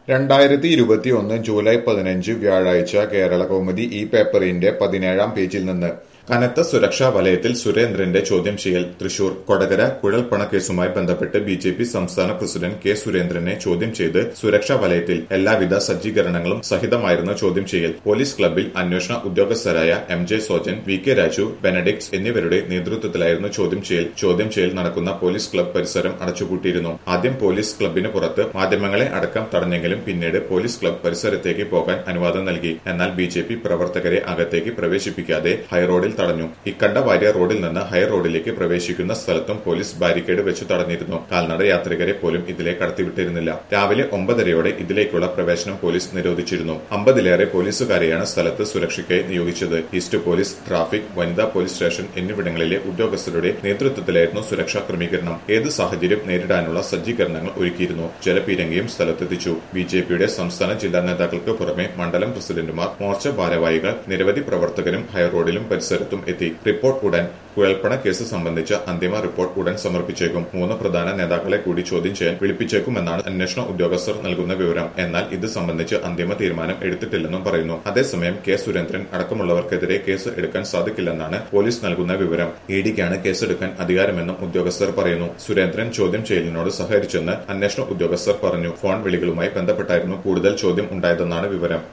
രണ്ടായിരത്തി ഇരുപത്തിയൊന്ന് ജൂലൈ പതിനഞ്ച് വ്യാഴാഴ്ച കേരള കൗമുദി ഈ പേപ്പറിന്റെ പതിനേഴാം പേജിൽ നിന്ന് കനത്ത സുരക്ഷാ വലയത്തിൽ സുരേന്ദ്രന്റെ ചോദ്യം ചെയ്യൽ തൃശൂർ കൊടകര കുഴൽപ്പണ കേസുമായി ബന്ധപ്പെട്ട് ബി ജെ പി സംസ്ഥാന പ്രസിഡന്റ് കെ സുരേന്ദ്രനെ ചോദ്യം ചെയ്ത് സുരക്ഷാ വലയത്തിൽ എല്ലാവിധ സജ്ജീകരണങ്ങളും സഹിതമായിരുന്നു ചോദ്യം ചെയ്യൽ പോലീസ് ക്ലബ്ബിൽ അന്വേഷണ ഉദ്യോഗസ്ഥരായ M J Sojan V K Raju Benedix എന്നിവരുടെ നേതൃത്വത്തിലായിരുന്നു ചോദ്യം ചെയ്യൽ ചോദ്യം ചെയ്യൽ നടക്കുന്ന പോലീസ് ക്ലബ്ബ് പരിസരം അടച്ചുപൂട്ടിയിരുന്നു ആദ്യം പോലീസ് ക്ലബ്ബിന് പുറത്ത് മാധ്യമങ്ങളെ അടക്കം തടഞ്ഞെങ്കിലും പിന്നീട് പോലീസ് ക്ലബ്ബ് പരിസരത്തേക്ക് പോകാൻ അനുവാദം നൽകി എന്നാൽ ബി ജെ പി പ്രവർത്തകരെ അകത്തേക്ക് പ്രവേശിപ്പിക്കാതെ ഹൈറോഡിൽ തടഞ്ഞു ഇക്കണ്ട വാര്യ റോഡിൽ നിന്ന് ഹൈ റോഡിലേക്ക് പ്രവേശിക്കുന്ന സ്ഥലത്തും പോലീസ് ബാരിക്കേഡ് വെച്ച് തടഞ്ഞിരുന്നു കാൽനട യാത്രികരെ പോലും ഇതിലെ കടത്തിവിട്ടിരുന്നില്ല രാവിലെ ഒമ്പതരയോടെ ഇതിലേക്കുള്ള പ്രവേശനം പോലീസ് നിരോധിച്ചിരുന്നു അമ്പതിലേറെ പോലീസുകാരെയാണ് സ്ഥലത്ത് സുരക്ഷയ്ക്കായി നിയോഗിച്ചത് ഈസ്റ്റ് പോലീസ് ട്രാഫിക് വനിതാ പോലീസ് സ്റ്റേഷൻ എന്നിവിടങ്ങളിലെ ഉദ്യോഗസ്ഥരുടെ നേതൃത്വത്തിലായിരുന്നു സുരക്ഷാ ക്രമീകരണം ഏത് സാഹചര്യം നേരിടാനുള്ള സജ്ജീകരണങ്ങൾ ഒരുക്കിയിരുന്നു ജലപീരങ്കിയും സ്ഥലത്തെത്തിച്ചു ബി ജെ പിയുടെ സംസ്ഥാന ജില്ലാ നേതാക്കൾക്ക് പുറമെ മണ്ഡലം പ്രസിഡന്റുമാർ മോർച്ച ഭാരവാഹികൾ നിരവധി പ്രവർത്തകരും ഹൈറോഡിലും പരിസരത്തും എത്തി റിപ്പോർട്ട് ഉടൻ കുഴൽപ്പണ കേസ് സംബന്ധിച്ച അന്തിമ റിപ്പോർട്ട് ഉടൻ സമർപ്പിച്ചേക്കും മൂന്ന് പ്രധാന നേതാക്കളെ കൂടി ചോദ്യം ചെയ്യാൻ വിളിപ്പിച്ചേക്കുമെന്നാണ് അന്വേഷണ ഉദ്യോഗസ്ഥർ നൽകുന്ന വിവരം എന്നാൽ ഇത് സംബന്ധിച്ച് അന്തിമ തീരുമാനം എടുത്തിട്ടില്ലെന്നും പറയുന്നു അതേസമയം കെ സുരേന്ദ്രൻ അടക്കമുള്ളവർക്കെതിരെ കേസ് എടുക്കാൻ സാധിക്കില്ലെന്നാണ് പോലീസ് നൽകുന്ന വിവരം ഇഡിക്കാണ് കേസെടുക്കാൻ അധികാരമെന്നും ഉദ്യോഗസ്ഥർ പറയുന്നു സുരേന്ദ്രൻ ചോദ്യം ചെയ്യലിനോട് സഹകരിച്ചെന്ന് അന്വേഷണ ഉദ്യോഗസ്ഥർ പറഞ്ഞു ഫോൺ വിളികളുമായി ബന്ധപ്പെട്ടായിരുന്നു കൂടുതൽ ചോദ്യം ഉണ്ടായതെന്നാണ് വിവരം